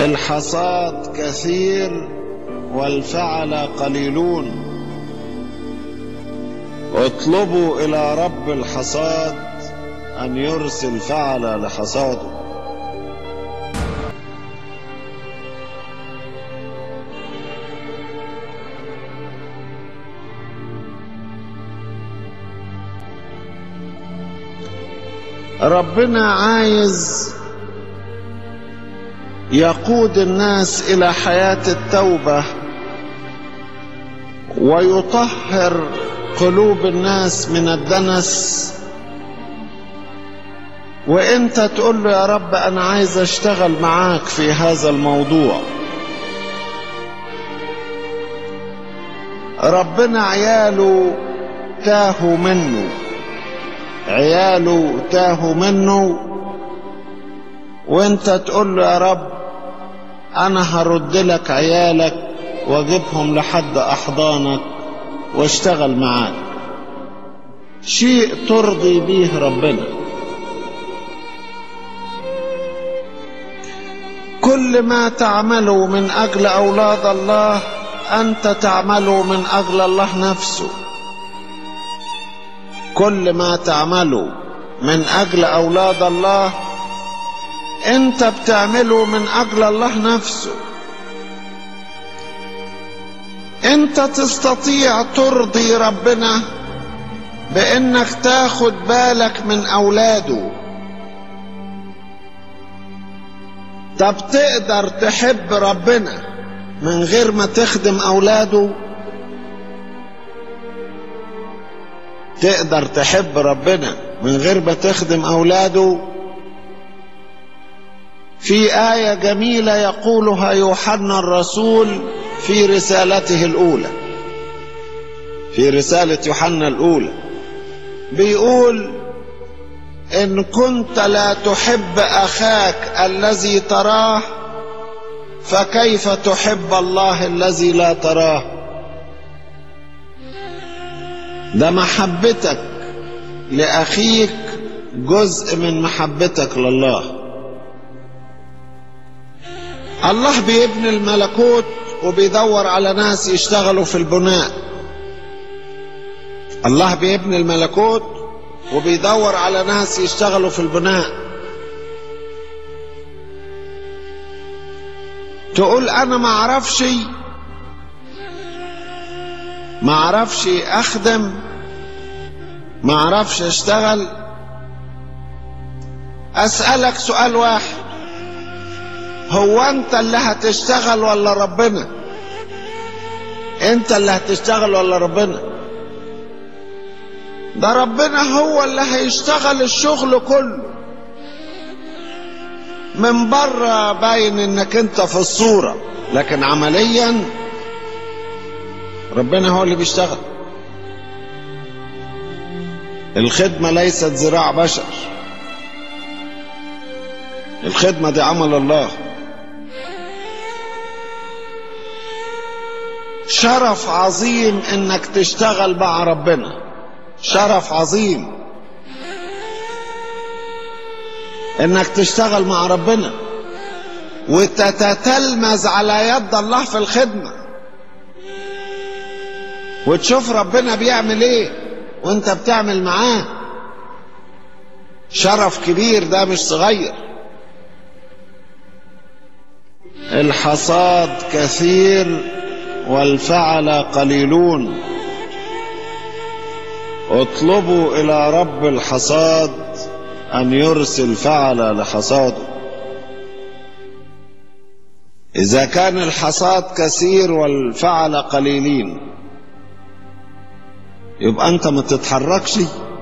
الحصاد كثير والفعل قليلون اطلبوا الى رب الحصاد ان يرسل فعل لحصاده ربنا عايز يقود الناس الى حياه التوبه ويطهر قلوب الناس من الدنس وانت تقول له يا رب انا عايز اشتغل معاك في هذا الموضوع ربنا عياله تاهوا منه عياله تاهوا منه وانت تقول له يا رب انا هرد لك عيالك واجيبهم لحد احضانك واشتغل معاك شيء ترضي به ربنا كل ما تعمله من اجل اولاد الله انت تعمله من اجل الله نفسه كل ما تعمله من اجل اولاد الله انت بتعمله من اجل الله نفسه انت تستطيع ترضي ربنا بانك تاخد بالك من اولاده طب تقدر تحب ربنا من غير ما تخدم اولاده تقدر تحب ربنا من غير ما تخدم اولاده في ايه جميله يقولها يوحنا الرسول في رسالته الاولى في رساله يوحنا الاولى بيقول ان كنت لا تحب اخاك الذي تراه فكيف تحب الله الذي لا تراه ده محبتك لاخيك جزء من محبتك لله الله بيبني الملكوت وبيدور على ناس يشتغلوا في البناء الله بيبني الملكوت وبيدور على ناس يشتغلوا في البناء تقول انا ما اعرفش ما اعرفش اخدم ما اعرفش اشتغل اسالك سؤال واحد هو انت اللي هتشتغل ولا ربنا انت اللي هتشتغل ولا ربنا ده ربنا هو اللي هيشتغل الشغل كله من بره باين انك انت في الصورة لكن عمليا ربنا هو اللي بيشتغل الخدمة ليست زراع بشر الخدمة دي عمل الله شرف عظيم انك تشتغل مع ربنا شرف عظيم انك تشتغل مع ربنا وتتتلمذ على يد الله في الخدمة وتشوف ربنا بيعمل ايه وانت بتعمل معاه شرف كبير ده مش صغير الحصاد كثير والفعل قليلون اطلبوا الى رب الحصاد ان يرسل فعل لحصاده اذا كان الحصاد كثير والفعل قليلين يبقى انت ما تتحركش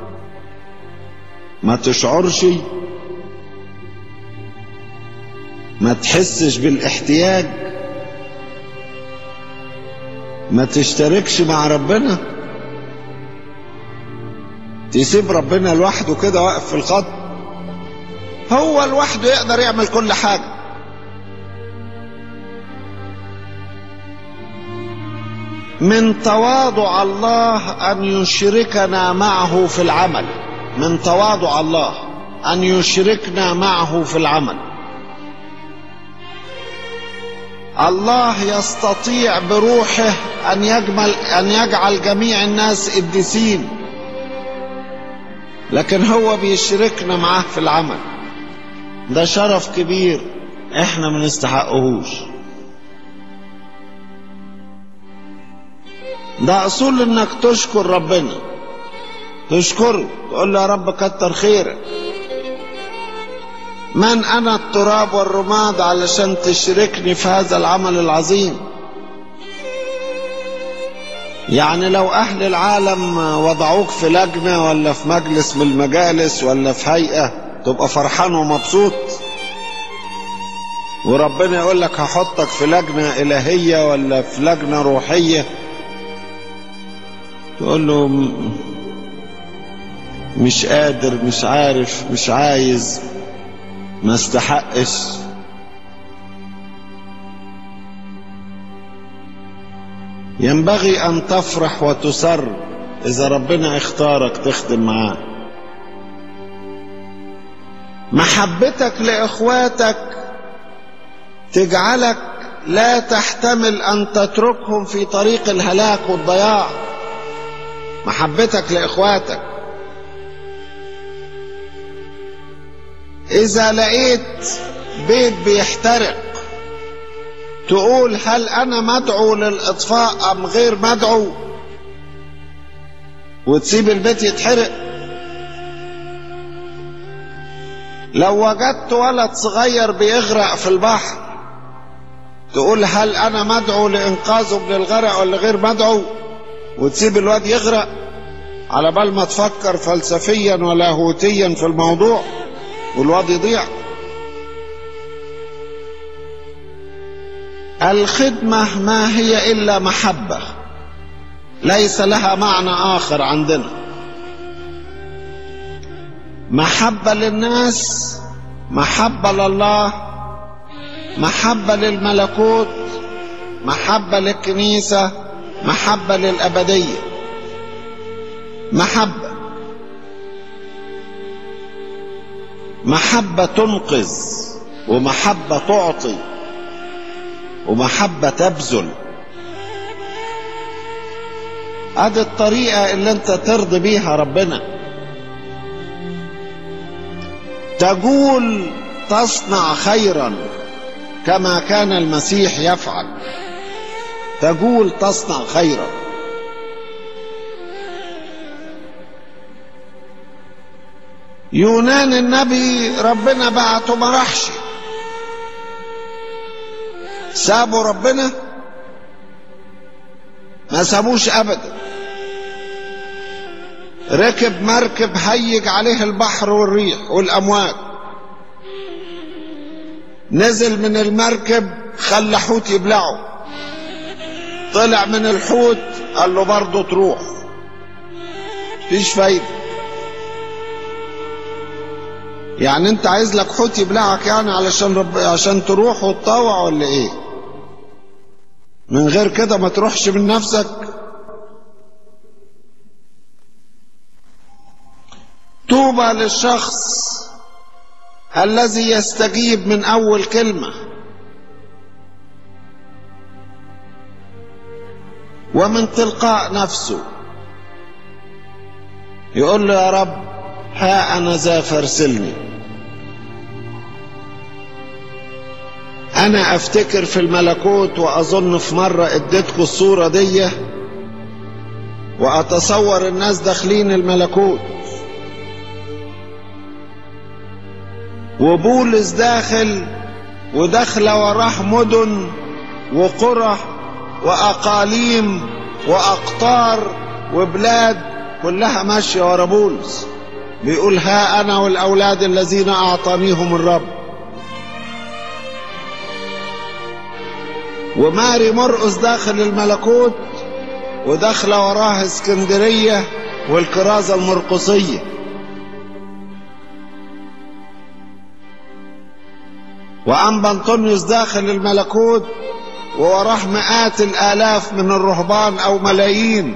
ما تشعرش ما تحسش بالاحتياج ما تشتركش مع ربنا تسيب ربنا لوحده كده واقف في الخط هو لوحده يقدر يعمل كل حاجة من تواضع الله أن يشركنا معه في العمل من تواضع الله أن يشركنا معه في العمل الله يستطيع بروحه أن يجمل أن يجعل جميع الناس قديسين لكن هو بيشركنا معاه في العمل ده شرف كبير احنا ما نستحقهوش ده اصول انك تشكر ربنا تشكره تقول له يا رب كتر خيرك من انا التراب والرماد علشان تشركني في هذا العمل العظيم يعني لو اهل العالم وضعوك في لجنه ولا في مجلس من المجالس ولا في هيئه تبقى فرحان ومبسوط وربنا يقول لك هحطك في لجنه الهيه ولا في لجنه روحيه تقول له مش قادر مش عارف مش عايز ما استحقش ينبغي ان تفرح وتسر اذا ربنا اختارك تخدم معاه محبتك لاخواتك تجعلك لا تحتمل ان تتركهم في طريق الهلاك والضياع محبتك لاخواتك اذا لقيت بيت بيحترق تقول هل انا مدعو للاطفاء ام غير مدعو وتسيب البيت يتحرق لو وجدت ولد صغير بيغرق في البحر تقول هل انا مدعو لانقاذه من الغرق ولا غير مدعو وتسيب الواد يغرق على بال ما تفكر فلسفيا ولاهوتيا في الموضوع والواد يضيع الخدمة ما هي إلا محبة ليس لها معنى آخر عندنا محبة للناس محبة لله محبة للملكوت محبة للكنيسة محبة للأبدية محبة محبة تنقذ ومحبة تعطي ومحبة تبذل ادي الطريقة اللي انت ترضي بيها ربنا تقول تصنع خيرا كما كان المسيح يفعل تقول تصنع خيرا يونان النبي ربنا بعته ما راحش سابوا ربنا ما سابوش ابدا ركب مركب هيج عليه البحر والريح والامواج نزل من المركب خلى حوت يبلعه طلع من الحوت قال له برضه تروح مفيش فايده يعني انت عايز لك حوت يبلعك يعني علشان رب عشان تروح وتطوع ولا ايه من غير كده ما تروحش من نفسك طوبى للشخص الذي يستجيب من اول كلمه ومن تلقاء نفسه يقول له يا رب ها انا ذا فارسلني انا افتكر في الملكوت واظن في مرة اديتكم الصورة دي واتصور الناس داخلين الملكوت وبولس داخل وداخل وراه مدن وقرى واقاليم واقطار وبلاد كلها ماشيه ورا بولس بيقول ها انا والاولاد الذين اعطانيهم الرب وماري مرقس داخل الملكوت وداخله وراه اسكندريه والكرازه المرقصيه وأنبا أنطونيوس داخل الملكوت ووراه مئات الآلاف من الرهبان أو ملايين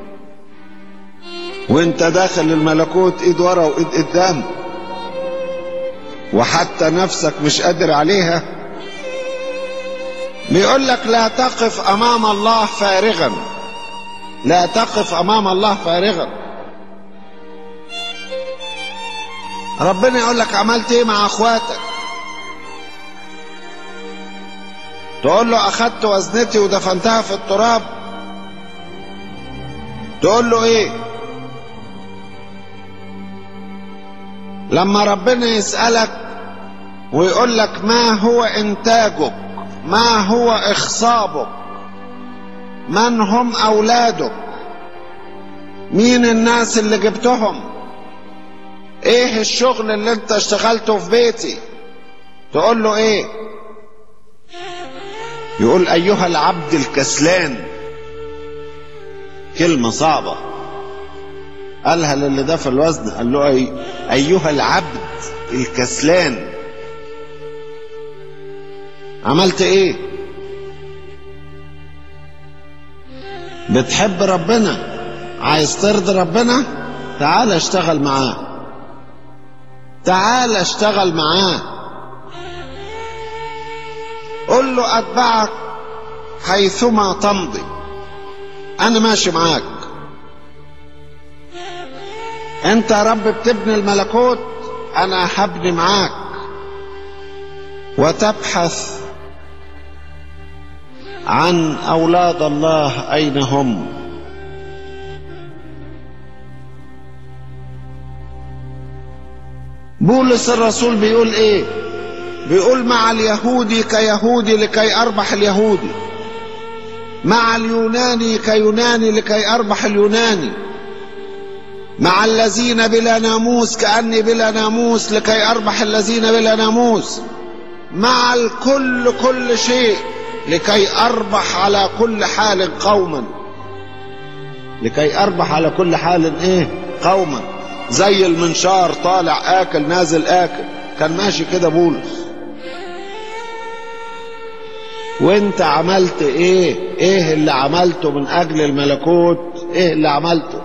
وانت داخل الملكوت ايد ورا وايد قدام وحتى نفسك مش قادر عليها بيقول لك لا تقف امام الله فارغا لا تقف امام الله فارغا ربنا يقول لك عملت ايه مع اخواتك تقول له اخدت وزنتي ودفنتها في التراب تقول له ايه لما ربنا يسألك ويقول لك ما هو انتاجك ما هو اخصابك من هم اولادك مين الناس اللي جبتهم ايه الشغل اللي انت اشتغلته في بيتي تقول له ايه يقول ايها العبد الكسلان كلمة صعبة قالها للي ده في الوزن قال له أي ايها العبد الكسلان عملت ايه بتحب ربنا عايز ترضي ربنا تعال اشتغل معاه تعال اشتغل معاه قل له اتبعك حيثما تمضي انا ماشي معاك انت يا رب بتبني الملكوت انا هبني معاك وتبحث عن اولاد الله اين هم بولس الرسول بيقول ايه بيقول مع اليهودي كيهودي لكي اربح اليهودي مع اليوناني كيوناني لكي اربح اليوناني مع الذين بلا ناموس كاني بلا ناموس لكي اربح الذين بلا ناموس مع الكل كل شيء لكي اربح على كل حال قوما لكي اربح على كل حال ايه قوما زي المنشار طالع اكل نازل اكل كان ماشي كده بولس وانت عملت ايه ايه اللي عملته من اجل الملكوت ايه اللي عملته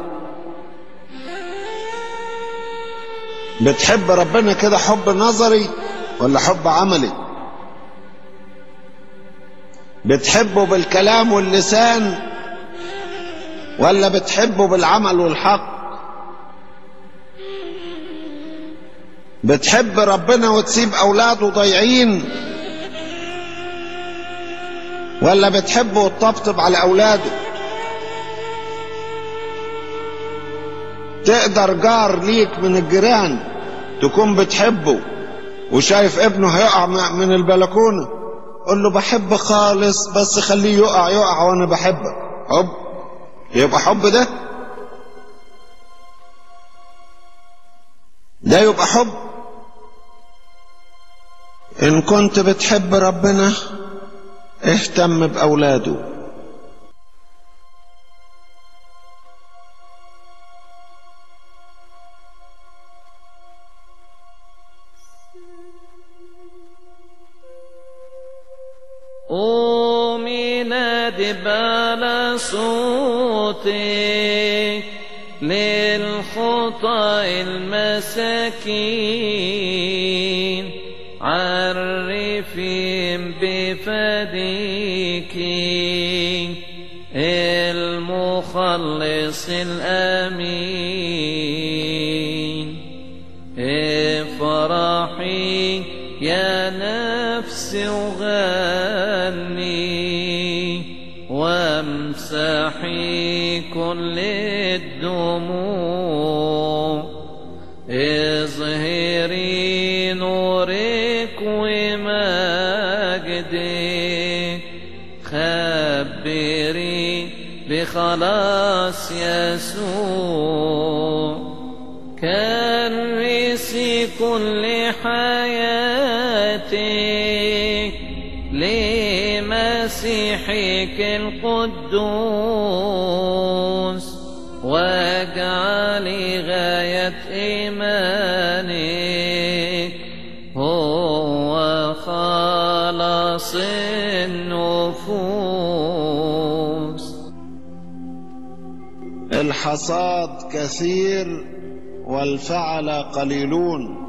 بتحب ربنا كده حب نظري ولا حب عملي بتحبه بالكلام واللسان ولا بتحبه بالعمل والحق بتحب ربنا وتسيب اولاده ضايعين ولا بتحبه وتطبطب على اولاده تقدر جار ليك من الجيران تكون بتحبه وشايف ابنه هيقع من البلكونه قول له بحب خالص بس خليه يقع يقع وانا بحبك حب يبقى حب ده ده يبقى حب ان كنت بتحب ربنا اهتم باولاده ومن دبال صوتك للخطى المساكين عرفين بفديك المخلص الأمين افرحي يا نفس وغني وامسحي كل الدموع اظهري نورك ومجدك خبري بخلاص يسوع كرسي كل حياتك لمسيحك القدوس واجعلي غاية إيمانك هو خلاص النفوس الحصاد كثير والفعل قليلون